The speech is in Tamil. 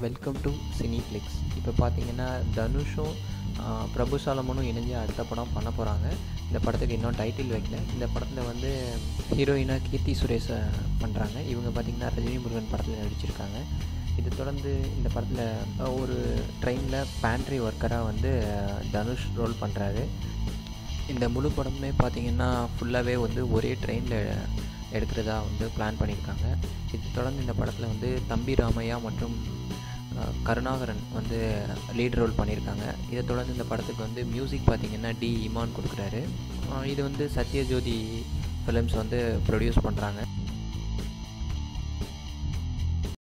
வெல்கம் டு சினிஃப்ளிக்ஸ் இப்போ பார்த்தீங்கன்னா தனுஷும் ஆஹ், பிரபு சாலமனும் இணைஞ்சு அடுத்த படம் பண்ண போகிறாங்க இந்த படத்துக்கு இன்னும் டைட்டில் வைக்கல இந்த படத்தில் வந்து ஹீரோயினாக கீர்த்தி சுரேஷை பண்ணுறாங்க இவங்க பார்த்தீங்கன்னா ரஜினி முருகன் படத்தில் நடிச்சிருக்காங்க இது தொடர்ந்து இந்த படத்தில் ஒரு ட்ரெயினில் பேண்ட்ரி ஒர்க்கராக வந்து ஆஹ், தனுஷ் ரோல் பண்ணுறாரு இந்த முழு படமுமே பார்த்தீங்கன்னா ஃபுல்லாகவே வந்து ஒரே ட்ரெயினில் எடுக்கிறதா வந்து பிளான் பண்ணியிருக்காங்க இது தொடர்ந்து இந்த படத்தில் வந்து தம்பி ராமையா மற்றும் அஹ், கருணாகரன் வந்து லீட் ரோல் பண்ணியிருக்காங்க இதை தொடர்ந்து இந்த படத்துக்கு வந்து மியூசிக் பார்த்தீங்கன்னா டி இமான் கொடுக்குறாரு அஹ், இது வந்து சத்யஜோதி ஃபிலிம்ஸ் வந்து ப்ரொடியூஸ் பண்ணுறாங்க